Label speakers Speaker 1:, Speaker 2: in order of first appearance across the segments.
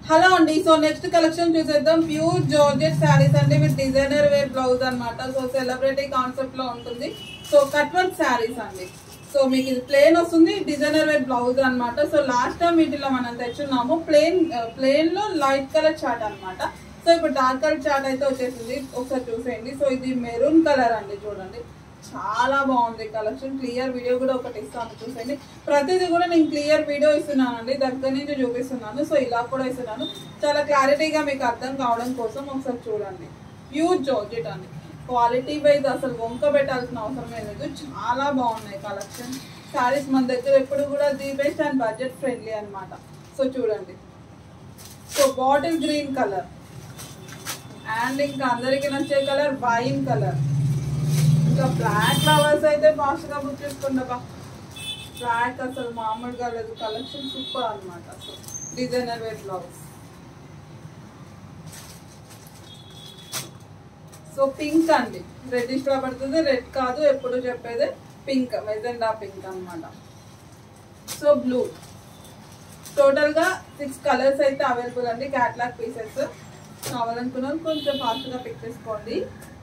Speaker 1: hello అండి so next collection చూసేద్దాం pure georgette saris అండి విత్ డిజైనర్ వేర్ బ్లౌజ్ అన్నమాట సో సెలబ్రిటీ కాన్సెప్ట్ లో ఉంటుంది సో కట్ వర్క్ శారీస్ అండి సో మీకు ఇది ప్లేన్ వస్తుంది డిజైనర్ వేర్ బ్లౌజ్ అన్నమాట సో లాస్ట్ టైం వీటిలో మనం తెచ్చున్నాము ప్లేన్ ప్లేన్ లో లైట్ కలర్ చార్ట్ అన్నమాట సో ఇప్పుడు డార్క్ కలర్ చార్ట్ అయితే వచ్చేసింది ఒకసారి చూసేయండి సో ఇది మెరూన్ కలర్ అండి చూడండి చాలా బాగుంది కలెక్షన్ క్లియర్ వీడియో కూడా ఒకటి ఇస్తాను చూసేయండి ప్రతిదీ కూడా నేను క్లియర్ వీడియో ఇస్తున్నానండి దగ్గర నుంచి చూపిస్తున్నాను సో ఇలా కూడా ఇస్తున్నాను చాలా క్లారిటీగా మీకు అర్థం కావడం కోసం ఒకసారి చూడండి ప్యూర్ జార్జెట్ అండి క్వాలిటీ వైజ్ అసలు వంక పెట్టాల్సిన అవసరమే లేదు చాలా బాగున్నాయి కలెక్షన్ శారీస్ మన దగ్గర ఎప్పుడు కూడా the best and budget friendly అన్నమాట సో చూడండి so bottle green colour and ఇంకా అందరికీ నచ్చే కలర్ వైన్ కలర్ ఇంకా బ్లాక్ ఫ్లవర్స్ అయితే ఫాస్ట్ గా బుక్ చేసుకుంటా బ్లాక్ అసలు మామూలుగా లేదు కలెక్షన్ సూపర్ అనమాట అసలు designer wear blouse so pink అండి రెడ్డిష్ గా పడుతుంది రెడ్ కాదు ఎప్పుడు చెప్పేది పింక్ మెజెండా పింక్ అన్నమాట సో బ్లూ టోటల్ గా సిక్స్ కలర్స్ అయితే అవైలబుల్ అండి క్యాట్లాగ్ పీసెస్ కావాలనుకున్నాను కొంచెం ఫాస్ట్ గా పిక్ చేసుకోండి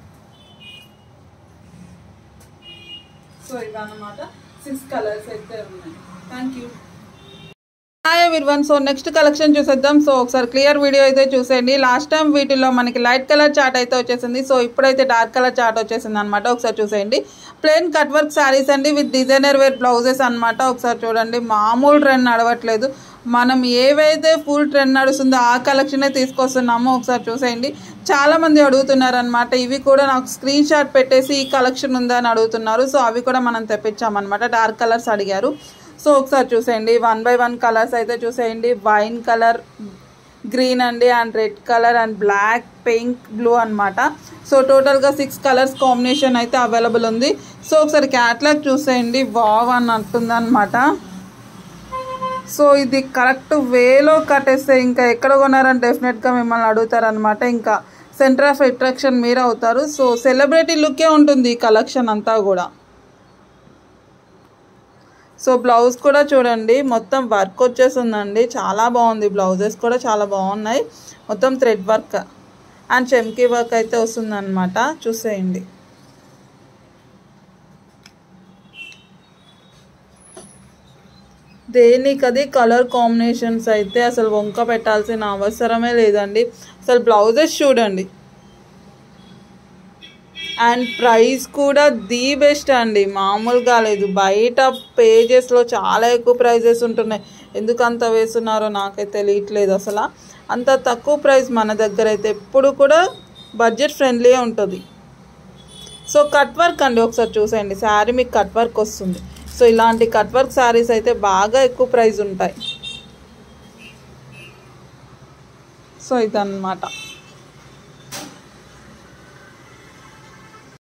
Speaker 1: సో ఇవన్నమాట సిక్స్ కలర్స్ అయితే ఉన్నాయి thank you hi one so next collection చూసేద్దాం సో ఒకసారి క్లియర్ వీడియో అయితే చూసేయండి లాస్ట్ టైం వీటిలో మనకి లైట్ కలర్ చార్ట్ అయితే వచ్చేసింది సో ఇప్పుడైతే డార్క్ కలర్ చార్ట్ వచ్చేసింది అనమాట ఒకసారి చూసేయండి ప్లెయిన్ కట్ వర్క్ శారీస్ అండి విత్ డిజైనర్ వేర్ బ్లౌజెస్ అనమాట ఒకసారి చూడండి మామూలు ట్రెండ్ నడవట్లేదు మనం ఏవైతే ఫుల్ ట్రెండ్ నడుస్తుందో ఆ కలెక్షనే తీసుకొస్తున్నామో ఒకసారి చూసేయండి చాలా మంది అడుగుతున్నారు అనమాట ఇవి కూడా నాకు స్క్రీన్ షాట్ పెట్టేసి ఈ కలెక్షన్ ఉందా అని అడుగుతున్నారు సో అవి కూడా మనం తెప్పించామన్నమాట డార్క్ కలర్స్ అడిగారు సో ఒకసారి చూసేయండి వన్ బై వన్ కలర్స్ అయితే చూసేయండి వైన్ కలర్ గ్రీన్ అండి and red colour and black pink blue అనమాట సో టోటల్గా సిక్స్ కలర్స్ కాంబినేషన్ అయితే అవైలబుల్ ఉంది సో ఒకసారి క్యాట్లాగ్ చూసేయండి వావ్ అని అంటుంది అనమాట సో ఇది కరెక్ట్ వేలో కట్టేస్తే ఇంకా ఎక్కడ కొన్నారని డెఫినెట్గా మిమ్మల్ని అడుగుతారనమాట ఇంకా సెంటర్ ఆఫ్ అట్రాక్షన్ మీరు అవుతారు సో సెలబ్రిటీ లుక్కే ఉంటుంది ఈ కలెక్షన్ అంతా కూడా సో బ్లౌజ్ కూడా చూడండి మొత్తం వర్క్ వచ్చేసిందండి చాలా బాగుంది బ్లౌజెస్ కూడా చాలా బాగున్నాయి మొత్తం థ్రెడ్ వర్క్ అండ్ చెమ్కీ వర్క్ అయితే వస్తుందన్నమాట చూసేయండి దేనికది కలర్ కాంబినేషన్స్ అయితే అసలు వంక పెట్టాల్సిన అవసరమే లేదండి అసలు బ్లౌజెస్ చూడండి అండ్ ప్రైస్ కూడా ది బెస్ట్ అండి మామూలుగా లేదు బయట పేజెస్లో చాలా ఎక్కువ ప్రైజెస్ ఉంటున్నాయి ఎందుకు అంత వేస్తున్నారో నాకైతే తెలియట్లేదు అసలు అంత తక్కువ ప్రైస్ మన దగ్గర అయితే ఎప్పుడు కూడా బడ్జెట్ ఫ్రెండ్లీ ఉంటుంది సో కట్ వర్క్ అండి ఒకసారి చూసేయండి శారీ మీకు కట్ వర్క్ వస్తుంది సో ఇలాంటి కట్ వర్క్ శారీస్ అయితే బాగా ఎక్కువ ప్రైస్ ఉంటాయి సో ఇదన్నమాట